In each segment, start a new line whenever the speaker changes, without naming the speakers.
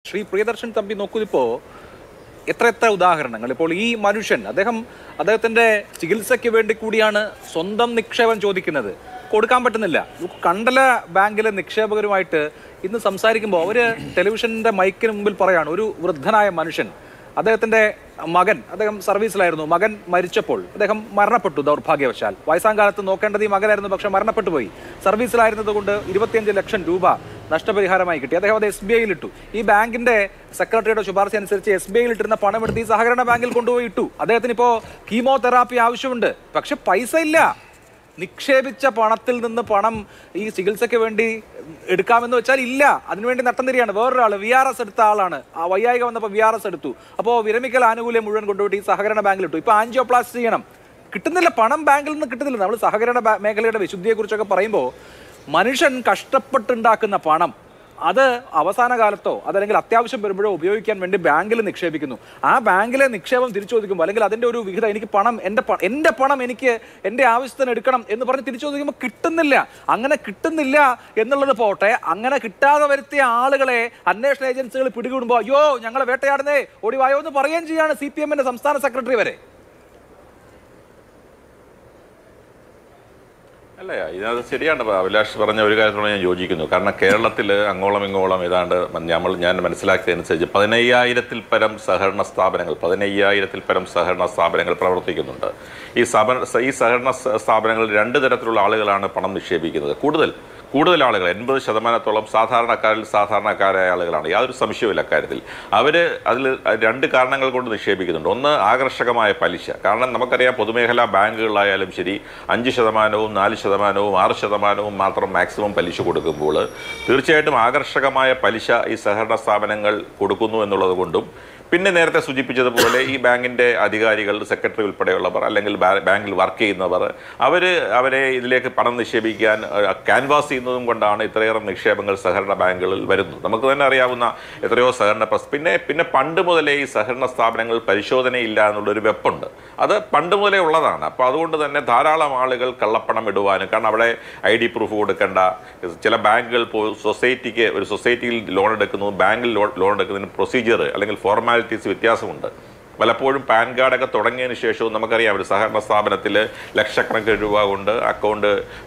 ശ്രീ പ്രിയദർശൻ തമ്പി നോക്കൂ ഇപ്പോ എത്ര എത്ര ഉദാഹരണങ്ങൾ ഇപ്പോൾ ഈ മനുഷ്യൻ അദ്ദേഹം അദ്ദേഹത്തിന്റെ ചികിത്സയ്ക്ക് വേണ്ടി കൂടിയാണ് സ്വന്തം നിക്ഷേപം ചോദിക്കുന്നത് കൊടുക്കാൻ പറ്റുന്നില്ല കണ്ടല ബാങ്കിലെ നിക്ഷേപകരുമായിട്ട് ഇന്ന് സംസാരിക്കുമ്പോൾ അവര് ടെലിവിഷന്റെ മൈക്കിന് മുമ്പിൽ പറയാണ് ഒരു വൃദ്ധനായ മനുഷ്യൻ അദ്ദേഹത്തിന്റെ മകൻ അദ്ദേഹം സർവീസിലായിരുന്നു മകൻ മരിച്ചപ്പോൾ അദ്ദേഹം മരണപ്പെട്ടു ദൗർഭാഗ്യവശാൽ വയസ്സാം കാലത്ത് നോക്കേണ്ടത് ഈ മകനായിരുന്നു പക്ഷെ മരണപ്പെട്ടു പോയി സർവീസിലായിരുന്നത് കൊണ്ട് ഇരുപത്തിയഞ്ച് ലക്ഷം രൂപ നഷ്ടപരിഹാരമായി കിട്ടി അദ്ദേഹം അത് എസ് ബി ഐയിൽ ഇട്ടു ഈ ബാങ്കിന്റെ സെക്രട്ടറിയുടെ ശുപാർശ അനുസരിച്ച് എസ് ബി ഐയിൽ ഇട്ടിരുന്ന പണം എടുത്ത് ഈ സഹകരണ ബാങ്കിൽ കൊണ്ടുപോയി ഇട്ടു അദ്ദേഹത്തിന് ഇപ്പോൾ കീമോതെറാപ്പി ആവശ്യമുണ്ട് പക്ഷെ പൈസ ഇല്ല നിക്ഷേപിച്ച പണത്തിൽ നിന്ന് പണം ഈ ചികിത്സയ്ക്ക് വേണ്ടി എടുക്കാമെന്ന് വെച്ചാൽ ഇല്ല അതിനുവേണ്ടി നട്ടം തിരിയാണ് വേറൊരാൾ വി ആർ എസ് എടുത്ത ആളാണ് ആ വയ്യായിക വന്നപ്പോൾ വി ആർ എസ് എടുത്തു അപ്പോൾ വിരമിക്കൽ ആനുകൂല്യം മുഴുവൻ കൊണ്ടുപോയിട്ട് ഈ സഹകരണ ബാങ്കിൽ ഇട്ടു ഇപ്പൊ ആൻജിയോപ്ലാസ്റ്റ് ചെയ്യണം കിട്ടുന്നില്ല പണം ബാങ്കിൽ നിന്ന് കിട്ടുന്നില്ല നമ്മൾ സഹകരണ ബാ- മേഖലയുടെ വിശുദ്ധിയെക്കുറിച്ചൊക്കെ പറയുമ്പോൾ മനുഷ്യൻ കഷ്ടപ്പെട്ടുണ്ടാക്കുന്ന പണം അത് അവസാന കാലത്തോ അതല്ലെങ്കിൽ അത്യാവശ്യം വരുമ്പോഴോ ഉപയോഗിക്കാൻ വേണ്ടി ബാങ്കിൽ നിക്ഷേപിക്കുന്നു ആ ബാങ്കിലെ നിക്ഷേപം തിരിച്ചു ചോദിക്കുമ്പോൾ അല്ലെങ്കിൽ അതിന്റെ ഒരു വിഹിതം എനിക്ക് പണം എൻ്റെ പ- എൻ്റെ പണം എനിക്ക് എൻ്റെ ആവശ്യത്തിന് എടുക്കണം എന്ന് പറഞ്ഞ് തിരിച്ചു ചോദിക്കുമ്പോൾ കിട്ടുന്നില്ല അങ്ങനെ കിട്ടുന്നില്ല എന്നുള്ളത് പോട്ടെ അങ്ങനെ കിട്ടാതെ വരുത്തിയ ആളുകളെ അന്വേഷണ ഏജൻസികൾ പിടികൂടുമ്പോൾ അയ്യോ ഞങ്ങളെ വേട്ടയാടുന്നേ ഓടി വായോ എന്ന് പറയുകയും ചെയ്യാണ് സി പി എമ്മിന്റെ സംസ്ഥാന സെക്രട്ടറി വരെ
അല്ല ഇതിനകത്ത് ശരിയാണ് ഇപ്പൊ അഭിലാഷ് പറഞ്ഞ ഒരു കാര്യത്തോട് ഞാൻ യോജിക്കുന്നു കാരണം കേരളത്തിൽ അങ്ങോളം ഇങ്ങോളം ഏതാണ്ട് നമ്മൾ ഞാൻ മനസ്സിലാക്കിയതനുസരിച്ച് പതിനയ്യായിരത്തിൽ പരം സഹകരണ സ്ഥാപനങ്ങൾ പതിനയ്യായിരത്തിൽ പരം സഹകരണ സ്ഥാപനങ്ങൾ പ്രവർത്തിക്കുന്നുണ്ട് ഈ സ്ഥാപന ഈ സഹകരണ സ- സ്ഥാപനങ്ങളിൽ രണ്ട് തരത്തിലുള്ള ആളുകളാണ് പണം നിക്ഷേപിക്കുന്നത് കൂടുതൽ കൂടുതൽ ആളുകൾ എൺപത് ശതമാനത്തോളം സാധാരണക്കാരിൽ സാധാരണക്കാരായ ആളുകളാണ് യാതൊരു സംശയവുമില്ല അക്കാര്യത്തിൽ അവർ അതിൽ രണ്ട് കാരണങ്ങൾ കൊണ്ട് നിക്ഷേപിക്കുന്നുണ്ട് ഒന്ന് ആകർഷകമായ പലിശ കാരണം നമുക്കറിയാം പൊതുമേഖലാ ബാങ്കുകളിലായാലും ശരി അഞ്ച് ശതമാനവും നാല് ശതമാനവും ആറ് ശതമാനവും മാത്രം മാക്സിമം പലിശ കൊടുക്കുമ്പോൾ തീർച്ചയായിട്ടും ആകർഷകമായ പലിശ ഈ സഹകരണ സ്ഥാപനങ്ങൾ കൊടുക്കുന്നു എന്നുള്ളത് കൊണ്ടും പിന്നെ നേരത്തെ സൂചിപ്പിച്ചതുപോലെ ഈ ബാങ്കിന്റെ അധികാരികൾ സെക്രട്ടറി ഉൾപ്പെടെയുള്ളവർ അല്ലെങ്കിൽ ബാ- ബാങ്കിൽ വർക്ക് ചെയ്യുന്നവർ അവർ അവരെ ഇതിലേക്ക് പണം നിക്ഷേപിക്കാൻ ക്യാൻവാസ് ചെയ്യുന്നതും കൊണ്ടാണ് ഇത്രയേറെ നിക്ഷേപങ്ങൾ സഹകരണ ബാങ്കുകളിൽ വരുന്നത് നമുക്ക് തന്നെ അറിയാവുന്ന എത്രയോ സഹകരണ പ്രസ് പിന്നെ പിന്നെ പണ്ട് മുതലേ ഈ സഹകരണ സ്ഥാപനങ്ങൾ പരിശോധനയില്ല എന്നുള്ളൊരു വെപ്പുണ്ട് അത് പണ്ട് മുതലേ ഉള്ളതാണ് അപ്പോൾ അതുകൊണ്ട് തന്നെ ധാരാളം ആളുകൾ കള്ളപ്പണം ഇടുവാനും കാരണം അവിടെ ഐ ഡി പ്രൂഫ് കൊടുക്കേണ്ട ചില ബാങ്കുകൾ ഇപ്പോൾ സൊസൈറ്റിക്ക് ഒരു സൊസൈറ്റിയിൽ ലോൺ എടുക്കുന്നു ബാങ്കിൽ ലോ- ലോൺ എടുക്കുന്നതിന് പ്രൊസീജിയർ അല്ലെങ്കിൽ ഫോർമാലിറ്റീസ് വ്യത്യാസമുണ്ട് പലപ്പോഴും പാൻ കാർഡൊക്കെ തുടങ്ങിയതിന് ശേഷവും നമുക്കറിയാം ഒരു സഹകരണ സ്ഥാപനത്തിൽ ലക്ഷക്കണക്കിന് രൂപ കൊണ്ട് അക്കൗണ്ട്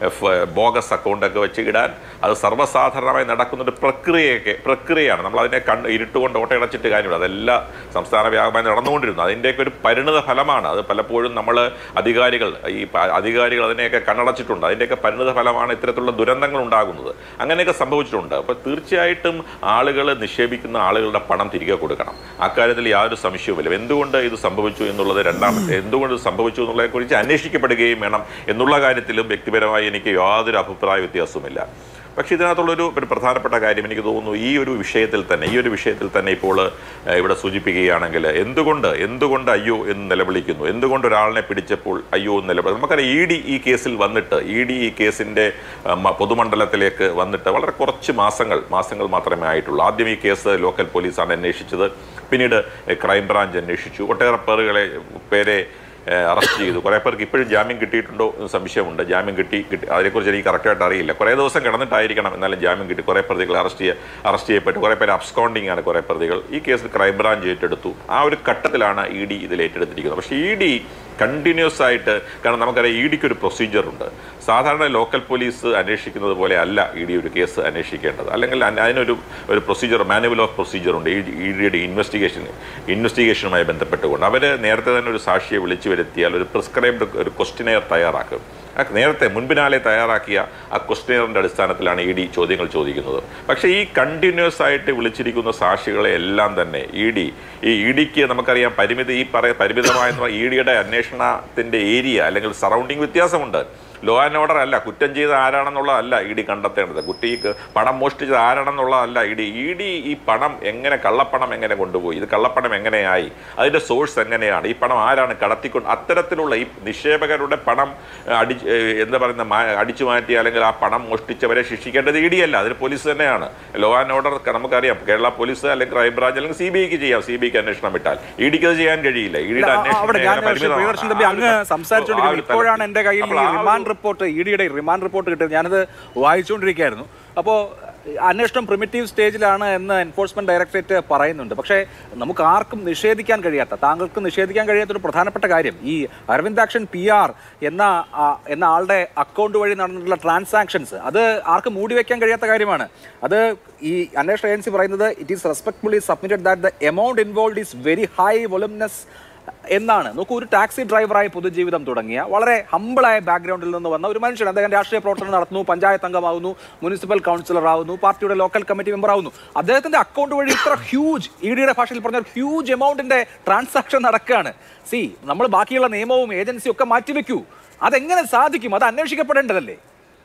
ബോഗസ് അക്കൗണ്ടൊക്കെ വെച്ച് ഇടാൻ അത് സർവ്വസാധാരണമായി നടക്കുന്ന ഒരു പ്രക്രിയയൊക്കെ പ്രക്രിയയാണ് നമ്മൾ അതിനെ കണ്ട് ഇരുട്ടുകൊണ്ട് ഓട്ടയടച്ചിട്ട് കാര്യമില്ല അതെല്ലാം സംസ്ഥാന വ്യാപകമായി നടന്നുകൊണ്ടിരുന്നു അതിൻ്റെയൊക്കെ ഒരു പരിണിത ഫലമാണ് അത് പലപ്പോഴും നമ്മൾ അധികാരികൾ ഈ പ- അധികാരികൾ അതിനെയൊക്കെ കണ്ണടച്ചിട്ടുണ്ട് അതിൻ്റെയൊക്കെ പരിണിത ഫലമാണ് ഇത്തരത്തിലുള്ള ദുരന്തങ്ങൾ ഉണ്ടാകുന്നത് അങ്ങനെയൊക്കെ സംഭവിച്ചിട്ടുണ്ട് അപ്പോൾ തീർച്ചയായിട്ടും ആളുകൾ നിക്ഷേപിക്കുന്ന ആളുകളുടെ പണം തിരികെ കൊടുക്കണം അക്കാര്യത്തിൽ യാതൊരു സംശയവുമില്ല എന്തുകൊണ്ട് ഇത് സംഭവിച്ചു എന്നുള്ളത് രണ്ടാമത്തെ എന്തുകൊണ്ട് ഇത് സംഭവിച്ചു എന്നുള്ളതിനെക്കുറിച്ച് അന്വേഷിക്കപ്പെടുകയും വേണം എന്നുള്ള കാര്യത്തിലും വ്യക്തിപരമായി എനിക്ക് യാതൊരു അഭിപ്രായ വ്യത്യാസവുമില്ല പക്ഷേ ഇതിനകത്തുള്ളൊരു ഒരു പ്രധാനപ്പെട്ട കാര്യം എനിക്ക് തോന്നുന്നു ഈ ഒരു വിഷയത്തിൽ തന്നെ ഈ ഒരു വിഷയത്തിൽ തന്നെ ഇപ്പോൾ ഏഹ്, ഇവിടെ സൂചിപ്പിക്കുകയാണെങ്കിൽ എന്തുകൊണ്ട് എന്തുകൊണ്ട് അയ്യോ എന്ന് നിലവിളിക്കുന്നു എന്തുകൊണ്ട് ഒരാളിനെ പിടിച്ചപ്പോൾ അയ്യോ എന്ന് നിലവിളി നമുക്കറിയാം ഇ ഡി ഈ കേസിൽ വന്നിട്ട് ഇ ഡി ഈ കേസിൻ്റെ പൊതുമണ്ഡലത്തിലേക്ക് വന്നിട്ട് വളരെ കുറച്ച് മാസങ്ങൾ മാസങ്ങൾ മാത്രമേ ആയിട്ടുള്ളൂ ആദ്യം ഈ കേസ് ലോക്കൽ പോലീസാണ് അന്വേഷിച്ചത് പിന്നീട് ക്രൈംബ്രാഞ്ച് അന്വേഷിച്ചു ഒട്ടേറെ പേരുകളെ പേരെ ഏഹ് അറസ്റ്റ് ചെയ്തു കുറേ പേർക്ക് ഇപ്പോഴും ജാമ്യം കിട്ടിയിട്ടുണ്ടോ എന്ന് സംശയമുണ്ട് ജാമ്യം കിട്ടി കിട്ടി അതിനെക്കുറിച്ച് എനിക്ക് കറക്റ്റായിട്ട് അറിയില്ല കുറേ ദിവസം കിടന്നിട്ടായിരിക്കണം എന്നാലും ജാമ്യം കിട്ടി കുറേ പ്രതികൾ അറസ്റ്റ് ചെയ്യ അറസ്റ്റ് ചെയ്യപ്പെട്ടു കുറേ പേര് അബ്സ്കോണ്ടിങ് ആണ് കുറേ പ്രതികൾ ഈ കേസിൽ ക്രൈംബ്രാഞ്ച് ഏറ്റെടുത്തു ആ ഒരു ഘട്ടത്തിലാണ് ഇ ഡി ഇതിൽ ഏറ്റെടുത്തിരിക്കുന്നത് പക്ഷേ ഇ ഡി കണ്ടിന്യൂസ് ആയിട്ട് കാരണം നമുക്കറിയാം ഇ ഡിക്ക് ഒരു പ്രൊസീജിയർ ഉണ്ട് സാധാരണ ലോക്കൽ പോലീസ് അന്വേഷിക്കുന്നത് പോലെ അല്ല ഇ ഡി ഒരു കേസ് അന്വേഷിക്കേണ്ടത് അല്ലെങ്കിൽ അന- അതിനൊരു ഒരു പ്രൊസീജിയർ മാനുവൽ ഓഫ് പ്രൊസീജിയർ ഉണ്ട് ഇ ഡിയുടെ ഇൻവെസ്റ്റിഗേഷൻ ഇൻവെസ്റ്റിഗേഷനുമായി ബന്ധപ്പെട്ടുകൊണ്ട് അവർ നേരത്തെ തന്നെ ഒരു സാക്ഷിയെ വിളിച്ചു വരുത്തിയാൽ ഒരു പ്രിസ്ക്രൈബ്ഡ് ഒരു ക്വസ്റ്റിനെയർ തയ്യാറാക്കും ആ നേരത്തെ മുൻപിനാലെ തയ്യാറാക്കിയ ആ ക്വസ്റ്റിനെയറിൻ്റെ അടിസ്ഥാനത്തിലാണ് ഇ ഡി ചോദ്യങ്ങൾ ചോദിക്കുന്നത് പക്ഷേ ഈ കണ്ടിന്യൂസ് ആയിട്ട് വിളിച്ചിരിക്കുന്ന സാക്ഷികളെ എല്ലാം തന്നെ ഇ ഡി ഈ ഇ ഡിക്ക് നമുക്കറിയാം പരിമിതി ഈ പറയ പരിമിതമായ ഇ ഡിയുടെ അന്വേഷണത്തിൻ്റെ ഏരിയ അല്ലെങ്കിൽ സറൗണ്ടിങ് വ്യത്യാസമുണ്ട് ലോ ആൻഡ് ഓർഡർ അല്ല കുറ്റം ചെയ്ത ആരാണെന്നുള്ളതല്ല ഇ ഡി കണ്ടെത്തേണ്ടത് കുട്ടി ഈ പണം മോഷ്ടിച്ചത് ആരാണെന്നുള്ളതല്ല ഇ ഡി ഇ ഡി ഈ പണം എങ്ങനെ കള്ളപ്പണം എങ്ങനെ കൊണ്ടുപോയി ഇത് കള്ളപ്പണം എങ്ങനെയായി അതിൻ്റെ സോഴ്സ് എങ്ങനെയാണ് ഈ പണം ആരാണ് കടത്തിക്കൊണ്ട് അത്തരത്തിലുള്ള ഈ നിക്ഷേപകരുടെ പണം ഏഹ്, അടി ഏഹ്, എന്താ പറയുന്ന മാ- അടിച്ചു മാറ്റി അല്ലെങ്കിൽ ആ പണം മോഷ്ടിച്ചവരെ ശിക്ഷിക്കേണ്ടത് ഇ ഡി അല്ല അതിന് പോലീസ് തന്നെയാണ് ലോ ആൻഡ് ഓർഡർ നമുക്കറിയാം കേരള പോലീസ് അല്ലെങ്കിൽ ക്രൈംബ്രാഞ്ച് അല്ലെങ്കിൽ സി ബി ഐക്ക് ചെയ്യാം സി ബി ഐക്ക് അന്വേഷണം വിട്ടാൽ ഇ ഡിക്ക് അത് ചെയ്യാൻ കഴിയില്ല ഇ ഡിയുടെ
ഇല്ല, ആ-
അന്വേഷണം
അവിടെ ഞാൻ
മേഖല
ശ്രീ
പരിമിതമാണ്.
പ്രിയദർശൻ തമ്പി
ആ ഒരു
അങ്ങ്
ത-
സംസാരിച്ചുകൊണ്ടിരിക്കുന്നത്
ആ ഒരു തലത്തിൽ.
ഇപ്പോഴാണ് എന്റെ കയ്യിൽ
അപ്പോൾ
ഈ
ആ ഒരു-
റിമാൻഡ് റിപ്പോർട്ട് ഇ ഡിയുടെ റിമാൻഡ് റിപ്പോർട്ട് കിട്ടിയത് ഞാനത് വായിച്ചുകൊണ്ടിരിക്കുകയായിരുന്നു അപ്പോൾ അന്വേഷണം പ്രിമിറ്റീവ് സ്റ്റേജിലാണ് എന്ന് എൻഫോഴ്സ്മെന്റ് ഡയറക്ടറേറ്റ് പറയുന്നുണ്ട് പക്ഷേ നമുക്ക് ആർക്കും നിഷേധിക്കാൻ കഴിയാത്ത താങ്കൾക്ക് നിഷേധിക്കാൻ കഴിയാത്ത ഒരു പ്രധാനപ്പെട്ട കാര്യം ഈ അരവിന്ദാക്ഷൻ പി ആർ എന്ന ആ, എന്ന ആളുടെ അക്കൗണ്ട് വഴി നടന്നിട്ടുള്ള ട്രാൻസാക്ഷൻസ് അത് ആർക്കും മൂടി വെക്കാൻ കഴിയാത്ത കാര്യമാണ് അത് ഈ അന്വേഷണ ഏജൻസി പറയുന്നത് it is respectfully submitted that the amount involve is very high voluminous എന്നാണ് നോക്കൂ ഒരു ടാക്സി ഡ്രൈവറായി പൊതുജീവിതം തുടങ്ങിയ വളരെ ഹമ്പിളായ ബാക്ക്ഗ്രൗണ്ടിൽ നിന്ന് വന്ന ഒരു മനുഷ്യൻ അദ്ദേഹം രാഷ്ട്രീയ പ്രവർത്തനം നടത്തുന്നു പഞ്ചായത്ത് അംഗമാവുന്നു മുനിസിപ്പൽ കൗൺസിലർ ആവുന്നു പാർട്ടിയുടെ ലോക്കൽ കമ്മിറ്റി മെമ്പർ ആവുന്നു അദ്ദേഹത്തിന്റെ അക്കൗണ്ട് വഴി ഇത്ര ഹ്യൂജ് ഇ ഡിയുടെ ഭാഷയിൽ പറഞ്ഞ ഹ്യൂജ് എമൗണ്ടിന്റെ ട്രാൻസാക്ഷൻ നടക്കുകയാണ് സി നമ്മൾ ബാക്കിയുള്ള നിയമവും ഏജൻസിയും ഒക്കെ മാറ്റിവെക്കൂ അതെങ്ങനെ സാധിക്കും അത് അന്വേഷിക്കപ്പെടേണ്ടതല്ലേ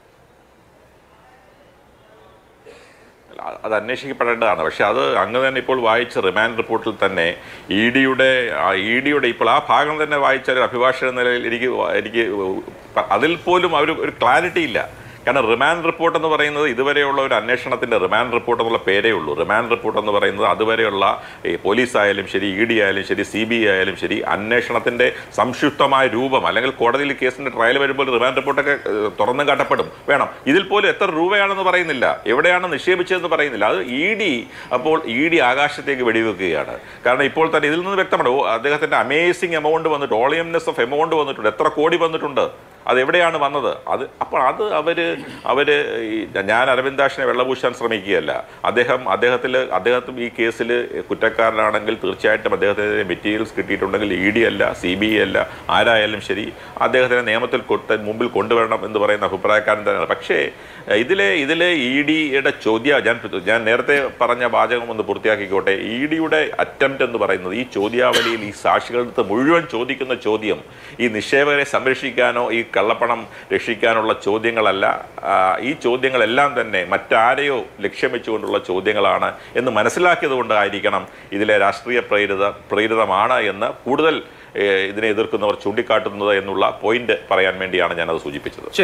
അത് അന്വേഷിക്കപ്പെടേണ്ടതാണ് പക്ഷെ അത് അങ്ങ് തന്നെ ഇപ്പോൾ വായിച്ച റിമാൻഡ് റിപ്പോർട്ടിൽ തന്നെ ഇ ഡിയുടെ ഇ ഡിയുടെ ഇപ്പോൾ ആ ഭാഗം തന്നെ വായിച്ച ഒരു അഭിഭാഷക എന്ന നിലയിൽ എനിക്ക് വ- എനിക്ക് അതിൽ പോലും അവർ ഒരു ക്ലാരിറ്റി ഇല്ല കാരണം റിമാൻഡ് റിപ്പോർട്ട് എന്ന് പറയുന്നത് ഇതുവരെയുള്ള ഒരു അന്വേഷണത്തിന്റെ റിമാൻഡ് റിപ്പോർട്ട് എന്നുള്ള പേരേ ഉള്ളൂ റിമാൻഡ് റിപ്പോർട്ട് എന്ന് പറയുന്നത് അതുവരെയുള്ള ഈ പോലീസ് ആയാലും ശരി ഇ ഡി ആയാലും ശരി സി ബി ഐ ആയാലും ശരി അന്വേഷണത്തിന്റെ സംക്ഷിപ്തമായ രൂപം അല്ലെങ്കിൽ കോടതിയിൽ കേസിന്റെ ട്രയൽ വരുമ്പോൾ റിമാൻഡ് റിപ്പോർട്ടൊക്കെ ഏഹ്, തുറന്നു കാട്ടപ്പെടും വേണം ഇതിൽ പോലും എത്ര രൂപയാണെന്ന് പറയുന്നില്ല എവിടെയാണ് നിക്ഷേപിച്ചതെന്ന് പറയുന്നില്ല അത് ഇ ഡി അപ്പോൾ ഇ ഡി ആകാശത്തേക്ക് വെടിവെക്കുകയാണ് കാരണം ഇപ്പോൾ തന്നെ ഇതിൽ നിന്ന് വ്യക്തമാണ് ഓ, അദ്ദേഹത്തിന്റെ അമേസിംഗ് എമൗണ്ട് വന്നിട്ട് ഓളിയംനെസ് ഓഫ് എമൗണ്ട് വന്നിട്ടുണ്ട് എത്ര കോടി വന്നിട്ടുണ്ട് അത് എവിടെയാണ് വന്നത് അത് അപ്പോൾ അത് അവര് അവര് ഈ ഞാൻ അരവിന്ദാഷിനെ വെള്ളപൂശാൻ ശ്രമിക്കുകയല്ല അദ്ദേഹം അദ്ദേഹത്തിൽ അദ്ദേഹത്തും ഈ കേസിൽ കുറ്റക്കാരനാണെങ്കിൽ തീർച്ചയായിട്ടും അദ്ദേഹത്തിന് മെറ്റീരിയൽസ് കിട്ടിയിട്ടുണ്ടെങ്കിൽ ഇ ഡി അല്ല സി ബി ഐ അല്ല ആരായാലും ശരി അദ്ദേഹത്തിനെ നിയമത്തിൽ കൊട്ട് മുമ്പിൽ കൊണ്ടുവരണം എന്ന് പറയുന്ന അഭിപ്രായക്കാരൻ തന്നെയാണ് പക്ഷേ ഇതിലെ ഇതിലെ ഇ ഡിയുടെ ചോദ്യ ഞാൻ ഞാൻ നേരത്തെ പറഞ്ഞ വാചകം ഒന്ന് പൂർത്തിയാക്കിക്കോട്ടെ ഇ ഡിയുടെ അറ്റംപ്റ്റ് എന്ന് പറയുന്നത് ഈ ചോദ്യാവലിയിൽ ഈ സാക്ഷികളടുത്ത് മുഴുവൻ ചോദിക്കുന്ന ചോദ്യം ഈ നിക്ഷേപകരെ സംരക്ഷിക്കാനോ ഈ കള്ളപ്പണം രക്ഷിക്കാനുള്ള ചോദ്യങ്ങളല്ല ആ, ഈ ചോദ്യങ്ങളെല്ലാം തന്നെ മറ്റാരെയോ ലക്ഷ്യം വെച്ചുകൊണ്ടുള്ള ചോദ്യങ്ങളാണ് എന്ന് മനസ്സിലാക്കിയത് കൊണ്ടായിരിക്കണം ഇതിലെ രാഷ്ട്രീയ പ്രേരിത പ്രേരിതമാണ് എന്ന് കൂടുതൽ ഏഹ്, ഇതിനെ എതിർക്കുന്നവർ ചൂണ്ടിക്കാട്ടുന്നത് എന്നുള്ള പോയിന്റ് പറയാൻ വേണ്ടിയാണ് ഞാനത് സൂചിപ്പിച്ചത്